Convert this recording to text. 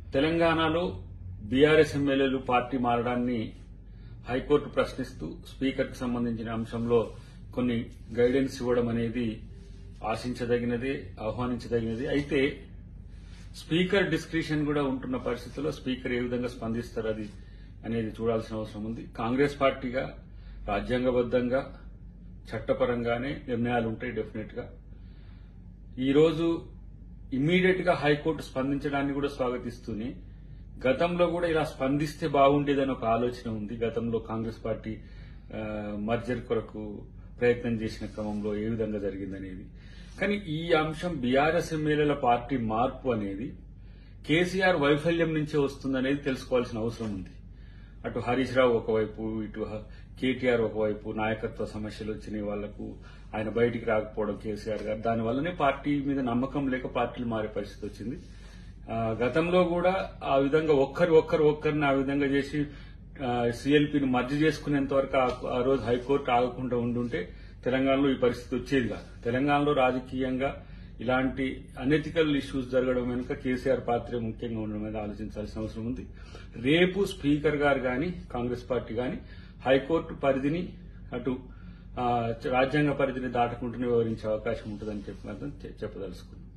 తెలంగాణలో బీఆర్ఎస్ ఎమ్మెల్యేలు party మారడాన్ని high court ప్రశ్నిస్తూ స్పీకర్కి సంబంధించిన అంశంలో కొన్ని గైడెన్స్ ఇవ్వడం అనేది ఆశించదగినదే ఆహ్వానించదగినది అయితే స్పీకర్ డిస్క్రిషన్ కూడా ఉంటున్న పరిస్థితుల్లో స్పీకర్ ఏ విధంగా స్పందిస్తారు అది అనేది చూడాల్సిన అవసరం ఉంది కాంగ్రెస్ పార్టీగా రాజ్యాంగబద్దంగా చట్టపరంగానే నిర్ణయాలు ఉంటాయి డెఫినెట్ గా ఈ రోజు ఇమ్మీడియట్ గా హైకోర్టు స్పందించడాన్ని కూడా స్వాగతిస్తూనే గతంలో కూడా ఇలా స్పందిస్తే బాగుండేదని ఒక ఆలోచన ఉంది గతంలో కాంగ్రెస్ పార్టీ ఆ, మర్జర్ కొరకు ప్రయత్నం చేసిన క్రమంలో ఏ విధంగా జరిగిందనేది కానీ ఈ అంశం బీఆర్ఎస్ ఎమ్మెల్యేల పార్టీ మార్పు అనేది కేసీఆర్ వైఫల్యం నుంచే వస్తుందనేది తెలుసుకోవాల్సిన అవసరం ఉంది అటు హరీష్ రావు ఒకవైపు ఇటు హ- కేటీఆర్ ఒకవైపు నాయకత్వ సమస్యలు వచ్చినాయి వాళ్లకు ఆయన బయటికి రాకపోవడం కేసీఆర్ గారు దానివల్లనే పార్టీ మీద నమ్మకం లేక పార్టీలు మారే పరిస్థితి వచ్చింది ఆ, గతంలో కూడా ఆ విధంగా ఒక్కరు ఒక్కరు ఒక్కరిని ఆ విధంగా చేసి సిఎల్పిని మర్జీ చేసుకునేంత వరకు ఆ- ఆ రోజు హైకోర్టు ఆగకుండా ఉండుంటే తెలంగాణలో ఈ పరిస్థితి వచ్చేది కాదు తెలంగాణలో రాజకీయంగా ఇలాంటి అనెథికల్ ఇష్యూస్ జరగడం వెనుక కేసీఆర్ పాత్రే ముఖ్యంగా ఉండడం మీద ఆలోచించాల్సిన అవసరం ఉంది రేపు స్పీకర్ గారు గాని కాంగ్రెస్ పార్టీ గాని హైకోర్టు పరిధిని అటు ఆ, రాజ్యాంగ పరిధిని దాటకుంటూనే వివరించే అవకాశం ఉంటుందని చెప్పి మాత్రం చె- చెప్పదలుచుకున్నాం